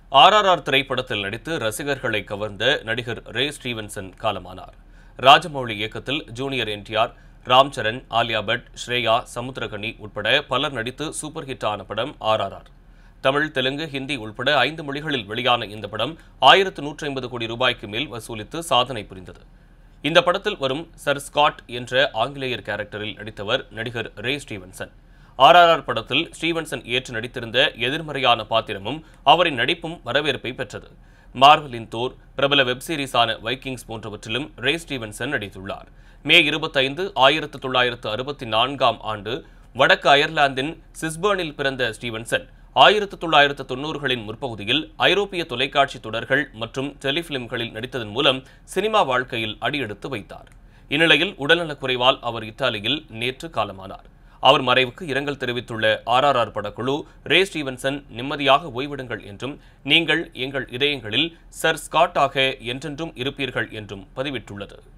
RRR திரைப்படத்தில் நடித்து ரசிகர்களை கவர்ந்த நடிகர் ரே ஸ்டீவன்சன் காலமானார் ராஜமௌழி இயக்கத்தில் ஜூனியர் என்டிஆர் ராம் சரண் ஆலியா பட் ஸ்ரேயா சமுத்திரகனி உட்பட பலர் நடித்து சூப்பர் ஹிட் ஆன படம் ஆர்ஆர்ஆர் தமிழ் தெலுங்கு ஹிந்தி உள்பட ஐந்து மொழிகளில் வெளியான இந்த படம் ஆயிரத்து நூற்றி ஐம்பது கோடி ரூபாய்க்கு மேல் வசூலித்து சாதனை புரிந்தது இந்த படத்தில் வரும் சர் ஸ்காட் என்ற ஆங்கிலேயர் கேரக்டரில் நடித்தவர் நடிகர் ரே ஸ்டீவன்சன் ஆர்ஆர்ஆர் படத்தில் ஸ்டீவன்சன் ஏற்று நடித்திருந்த எதிர்மறையான பாத்திரமும் அவரின் நடிப்பும் வரவேற்பை பெற்றது மார்வலின் தோர் பிரபல வெப் சீரிஸான வைக்கிங்ஸ் போன்றவற்றிலும் ரே ஸ்டீவன்சன் நடித்துள்ளார் மே இருபத்தைந்து ஆயிரத்து தொள்ளாயிரத்து அறுபத்தி நான்காம் ஆண்டு வடக்கு அயர்லாந்தின் சிஸ்பர்னில் பிறந்த ஸ்டீவன்சன் ஆயிரத்து தொள்ளாயிரத்து தொண்ணூறுகளின் முற்பகுதியில் ஐரோப்பிய தொலைக்காட்சி தொடர்கள் மற்றும் டெலிஃபிலிம்களில் நடித்ததன் மூலம் சினிமா வாழ்க்கையில் அடியெடுத்து வைத்தார் இந்நிலையில் உடல்நலக் குறைவால் அவர் இத்தாலியில் நேற்று காலமானார் அவர் மறைவுக்கு இரங்கல் தெரிவித்துள்ள ஆர்ஆர்ஆர் படக்குழு ரே ஸ்டீவன்சன் நிம்மதியாக ஓய்விடுங்கள் என்றும் நீங்கள் எங்கள் இதயங்களில் சர் ஸ்காட்டாக என்றென்றும் இருப்பீர்கள் என்றும் பதிவிட்டுள்ளது